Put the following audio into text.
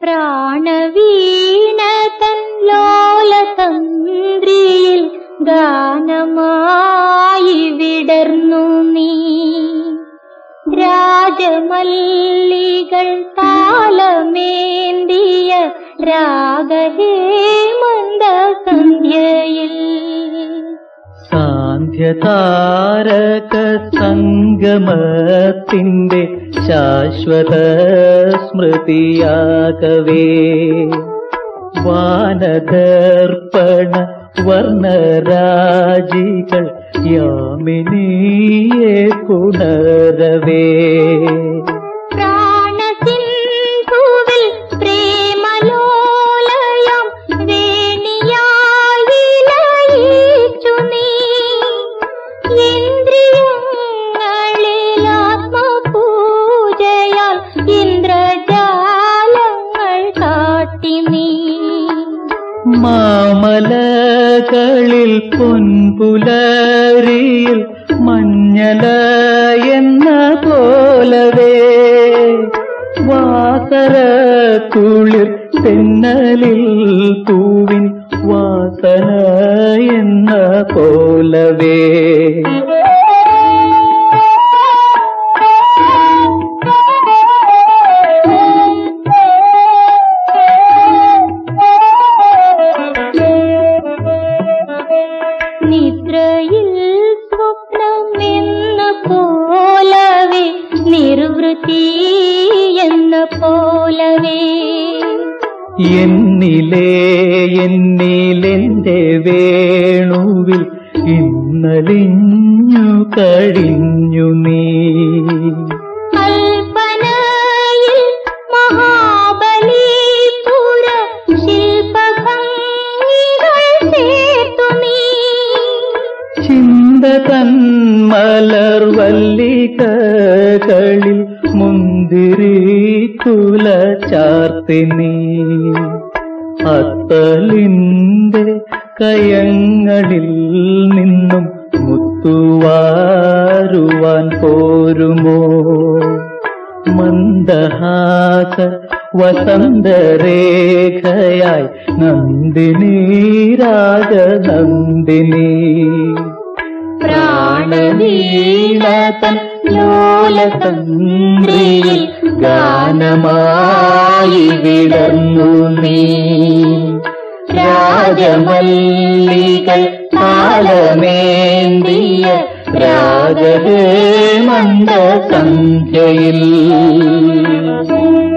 പ്രാണവീണ തൻ ലോലതന്ത്രിയിൽ ഗാനമായി വിടർന്നു നീ രാജമല്ലികൾ താളമേന്തിയ രാഗഹേമന്ത സന്ധ്യയിൽ സാന്ധ്യതാരക സംഗമത്തിന്റെ ശാശ്വത സ്മൃതിയാകവേ വാനദർപ്പണ വർണ്ണരാജികൾ യാമിനിയെ പുണരവേ പ്രാണസിന്ധുവിൽ പ്രേമലോലയം വേണിയായി ലയിച്ചു നീ ഇന്ദ്രിയങ്ങളിൽ ആത്മപൂജയാൽ ഇന്ദ്രജാലങ്ങൾ കാട്ടി നീ മാമലകളിൽ പൊൻപുലരിയിൽ മഞ്ഞല എന്ന പോലവേ വാസര കുളിർ തെന്നലിൽ പൂവിൻ വാസന എന്ന പോലവേ നിദ്രയിൽ സ്വപ്നമെന്ന പോലവേ നിർവൃത്തി എന്ന പോലവേ എന്നിലേ എന്നിലെന്റെ വേണുവിൽ ഇന്നലിഞ്ഞു കഴിഞ്ഞു നീ കൽപ്പനയിൽ മഹാബലിപുര ശില്പഭംഗികൾ ചേർത്തു നീ ചിന്ത തന്മലർവല്ലികകളിൽ മുന്തിരി കുല ചാർത്തിനി അത്തലിന്റെ കയങ്ങളിൽ നിന്നും മുത്തുവാരുവാൻ പോരുമോ മന്ദഹാസ വസന്തരേഖയായി നന്ദിനി രാഗ നന്ദിനി പ്രാണനീളതൻ ലോലതന്ത്രിയിൽ ഗാനമായി വിടർന്നു നീ രാജമല്ലികൾ താളമേന്തിയ രാഗഹേമന്ത സന്ധ്യയിൽ